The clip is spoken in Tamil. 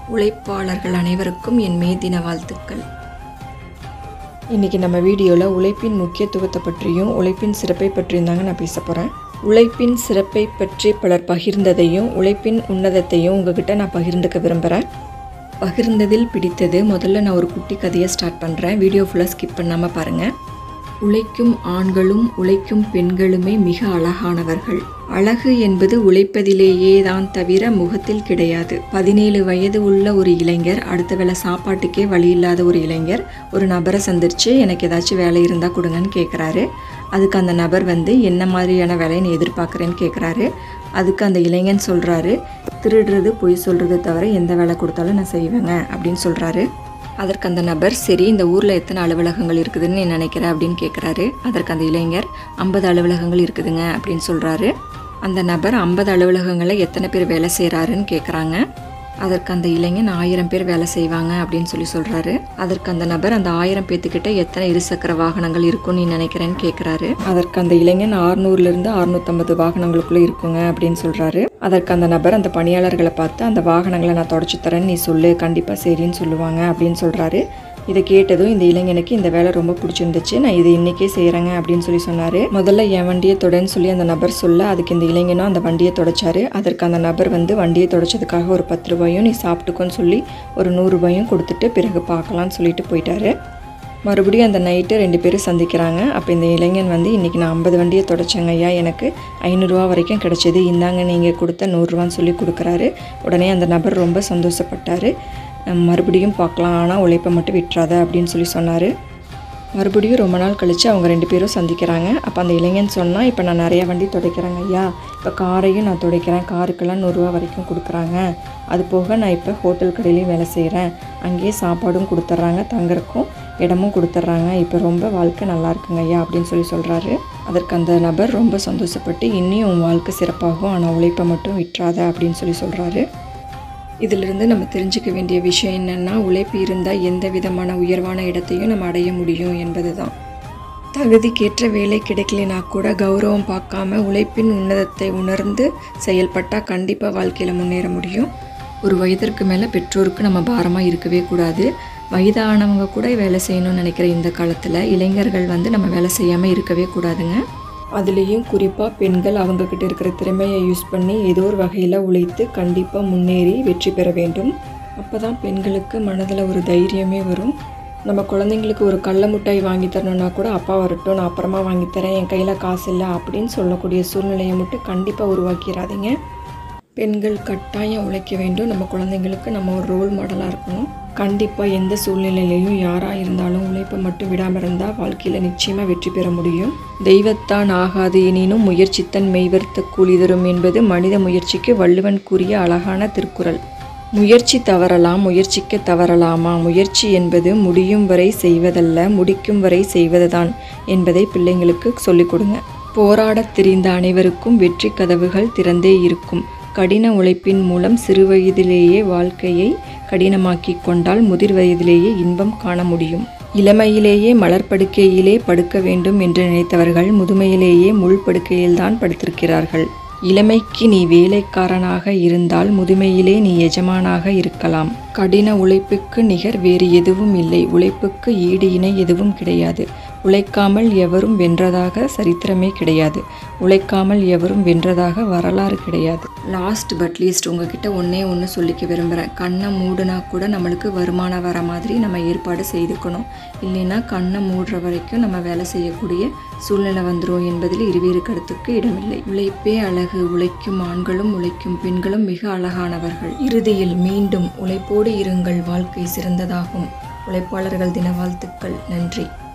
உழைப்பாளர்கள் அனைவருக்கும் என் மே தின வாழ்த்துக்கள் இன்றைக்கி நம்ம வீடியோவில் உழைப்பின் முக்கியத்துவத்தை பற்றியும் உழைப்பின் சிறப்பை பற்றியும் தாங்க நான் பேச போகிறேன் உழைப்பின் சிறப்பை பற்றி பலர் பகிர்ந்ததையும் உழைப்பின் உன்னதத்தையும் உங்ககிட்ட நான் பகிர்ந்துக்க விரும்புகிறேன் பகிர்ந்ததில் பிடித்தது முதல்ல நான் ஒரு குட்டி கதையை ஸ்டார்ட் பண்ணுறேன் வீடியோ ஃபுல்லாக ஸ்கிப் பண்ணாமல் பாருங்கள் உழைக்கும் ஆண்களும் உழைக்கும் பெண்களுமே மிக அழகானவர்கள் அழகு என்பது உழைப்பதிலேயே தான் தவிர முகத்தில் கிடையாது பதினேழு வயது உள்ள ஒரு இளைஞர் அடுத்த வேளை சாப்பாட்டுக்கே வழி இல்லாத ஒரு இளைஞர் ஒரு நபரை சந்திச்சு எனக்கு ஏதாச்சும் வேலை இருந்தால் கொடுங்கன்னு கேட்குறாரு அதுக்கு அந்த நபர் வந்து என்ன மாதிரியான வேலையை நீ எதிர்பார்க்குறேன்னு கேட்குறாரு அதுக்கு அந்த இளைஞன் சொல்கிறாரு திருடுறது பொய் சொல்கிறது தவிர எந்த வேலை கொடுத்தாலும் நான் செய்வேங்க அப்படின்னு சொல்கிறாரு அதற்கு அந்த நபர் சரி இந்த ஊரில் எத்தனை அலுவலகங்கள் இருக்குதுன்னு நீ நினைக்கிற அப்படின்னு கேட்குறாரு அதற்கு அந்த இளைஞர் ஐம்பது அலுவலகங்கள் இருக்குதுங்க அப்படின்னு சொல்கிறாரு அந்த நபர் ஐம்பது அலுவலகங்களில் எத்தனை பேர் வேலை செய்கிறாருன்னு கேட்குறாங்க அதற்கு அந்த இளைஞன் ஆயிரம் பேர் வேலை செய்வாங்க அப்படின்னு சொல்லி சொல்கிறாரு அதற்கு அந்த நபர் அந்த ஆயிரம் பேத்துக்கிட்ட எத்தனை இருசக்கர வாகனங்கள் இருக்கும்னு நீ நினைக்கிறேன்னு கேட்குறாரு அதற்கு அந்த இளைஞன் ஆறுநூறுலேருந்து அறுநூத்தம்பது வாகனங்களுக்குள்ளே இருக்குங்க அப்படின்னு சொல்கிறாரு அதற்கு அந்த நபர் அந்த பணியாளர்களை பார்த்து அந்த வாகனங்களை நான் தொடச்சி தரேன்னு நீ சொல்லு கண்டிப்பாக சரின்னு சொல்லுவாங்க அப்படின்னு சொல்கிறாரு இதை கேட்டதும் இந்த இளைஞனுக்கு இந்த வேலை ரொம்ப பிடிச்சிருந்துச்சு நான் இதை இன்றைக்கே செய்கிறேங்க அப்படின்னு சொல்லி சொன்னார் முதல்ல என் வண்டியை தொடன்னு சொல்லி அந்த நபர் சொல்ல அதுக்கு இந்த இளைஞனும் அந்த வண்டியை தொடச்சாரு அதற்கு அந்த நபர் வந்து வண்டியை தொடச்சதுக்காக ஒரு பத்து ரூபாயும் நீ சாப்பிட்டுக்கோன்னு சொல்லி ஒரு நூறுரூபாயும் கொடுத்துட்டு பிறகு பார்க்கலான்னு சொல்லிட்டு போயிட்டாரு மறுபடியும் அந்த நைட்டு ரெண்டு பேரும் சந்திக்கிறாங்க அப்போ இந்த இளைஞன் வந்து இன்றைக்கி நான் ஐம்பது வண்டியை தொடச்சேங்க ஐயா எனக்கு ஐநூறுரூவா வரைக்கும் கிடச்சிது இந்தாங்க நீங்கள் கொடுத்த நூறுரூவான்னு சொல்லி கொடுக்குறாரு உடனே அந்த நபர் ரொம்ப சந்தோஷப்பட்டார் மறுபடியும் பார்க்கலாம் ஆனால் உழைப்பை மட்டும் விட்டுறாத அப்படின்னு சொல்லி சொன்னார் மறுபடியும் ரொம்ப நாள் கழித்து அவங்க ரெண்டு பேரும் சந்திக்கிறாங்க அப்போ அந்த இளைஞன் சொன்னால் இப்போ நான் நிறையா வண்டி துடைக்கிறேங்க ஐயா இப்போ காரையும் நான் துடைக்கிறேன் காருக்கெல்லாம் நூறுரூவா வரைக்கும் கொடுக்குறாங்க அது போக நான் இப்போ ஹோட்டல் கடையிலையும் வேலை செய்கிறேன் அங்கேயே சாப்பாடும் கொடுத்துட்றாங்க தங்குறக்கும் இடமும் கொடுத்துட்றாங்க இப்போ ரொம்ப வாழ்க்கை நல்லா இருக்குங்க ஐயா அப்படின்னு சொல்லி சொல்கிறாரு அதற்கு அந்த நபர் ரொம்ப சந்தோஷப்பட்டு இன்னும் உன் வாழ்க்கை சிறப்பாகும் ஆனால் உழைப்பை மட்டும் விட்டுறாத அப்படின்னு சொல்லி சொல்கிறாரு இதிலிருந்து நம்ம தெரிஞ்சுக்க வேண்டிய விஷயம் என்னென்னா உழைப்பு இருந்தால் எந்த விதமான உயர்வான இடத்தையும் நம்ம அடைய முடியும் என்பது தான் தகுதிக்கேற்ற வேலை கிடைக்கலனா கூட கௌரவம் பார்க்காம உழைப்பின் உன்னதத்தை உணர்ந்து செயல்பட்டால் கண்டிப்பாக வாழ்க்கையில் முன்னேற முடியும் ஒரு வயதிற்கு மேலே பெற்றோருக்கு நம்ம பாரமாக இருக்கவே கூடாது வயதானவங்க கூட வேலை செய்யணும்னு நினைக்கிற இந்த காலத்தில் இளைஞர்கள் வந்து நம்ம வேலை செய்யாமல் இருக்கவே கூடாதுங்க அதுலேயும் குறிப்பாக பெண்கள் அவங்கக்கிட்ட இருக்கிற திறமையை யூஸ் பண்ணி ஏதோ ஒரு வகையில் உழைத்து கண்டிப்பாக முன்னேறி வெற்றி பெற வேண்டும் அப்போ தான் பெண்களுக்கு மனதில் ஒரு தைரியமே வரும் நம்ம குழந்தைங்களுக்கு ஒரு கடல மிட்டாய் வாங்கி தரணுன்னா கூட அப்பா வரட்டும் நான் அப்புறமா வாங்கித்தரேன் என் கையில் காசு இல்லை அப்படின்னு சொல்லக்கூடிய சூழ்நிலையை மட்டும் கண்டிப்பாக உருவாக்கிடாதீங்க பெண்கள் கட்டாயம் உழைக்க வேண்டும் நம்ம குழந்தைங்களுக்கு நம்ம ஒரு ரோல் மாடலாக இருக்கணும் கண்டிப்பாக எந்த சூழ்நிலையிலையும் யாராக இருந்தாலும் உழைப்பை மட்டும் விடாமல் இருந்தால் வாழ்க்கையில் நிச்சயமாக வெற்றி பெற முடியும் தெய்வத்தான் ஆகாது எனினும் முயற்சித்தன் மெய்வர்த்த கூலி தரும் என்பது மனித முயற்சிக்கு வள்ளுவன் கூறிய அழகான திருக்குறள் முயற்சி தவறலாம் முயற்சிக்க தவறலாமா முயற்சி என்பது முடியும் வரை செய்வதல்ல முடிக்கும் வரை செய்வதுதான் என்பதை பிள்ளைங்களுக்கு சொல்லிக் கொடுங்க போராடத் தெரிந்த அனைவருக்கும் வெற்றி கதவுகள் திறந்தே இருக்கும் கடின உழைப்பின் மூலம் சிறுவயதிலேயே வாழ்க்கையை கடினமாக்கி கொண்டால் முதிர் வயதிலேயே இன்பம் காண முடியும் இளமையிலேயே மலர்படுக்கையிலே படுக்க வேண்டும் என்று நினைத்தவர்கள் முதுமையிலேயே முள் படுக்கையில்தான் படுத்திருக்கிறார்கள் இளமைக்கு நீ வேலைக்காரனாக இருந்தால் முதுமையிலே நீ எஜமானாக இருக்கலாம் கடின உழைப்புக்கு நிகர் வேறு எதுவும் இல்லை உழைப்புக்கு ஈடு இணை எதுவும் கிடையாது உழைக்காமல் எவரும் வென்றதாக சரித்திரமே கிடையாது உழைக்காமல் எவரும் வென்றதாக வரலாறு கிடையாது லாஸ்ட் பட் லீஸ்ட் உங்ககிட்ட ஒன்றே ஒன்று சொல்லிக்க விரும்புகிறேன் கண்ணை மூடுனா கூட நம்மளுக்கு வருமானம் வர மாதிரி நம்ம ஏற்பாடு செய்துக்கணும் இல்லைன்னா கண்ணை மூடுற வரைக்கும் நம்ம வேலை செய்யக்கூடிய சூழ்நிலை வந்துடும் என்பதில் இருவேறு கருத்துக்கு இடமில்லை உழைப்பே அழகு உழைக்கும் ஆண்களும் உழைக்கும் பெண்களும் மிக அழகானவர்கள் இறுதியில் மீண்டும் உழைப்போடு இருங்கள் வாழ்க்கை சிறந்ததாகும் உழைப்பாளர்கள் தின வாழ்த்துக்கள் நன்றி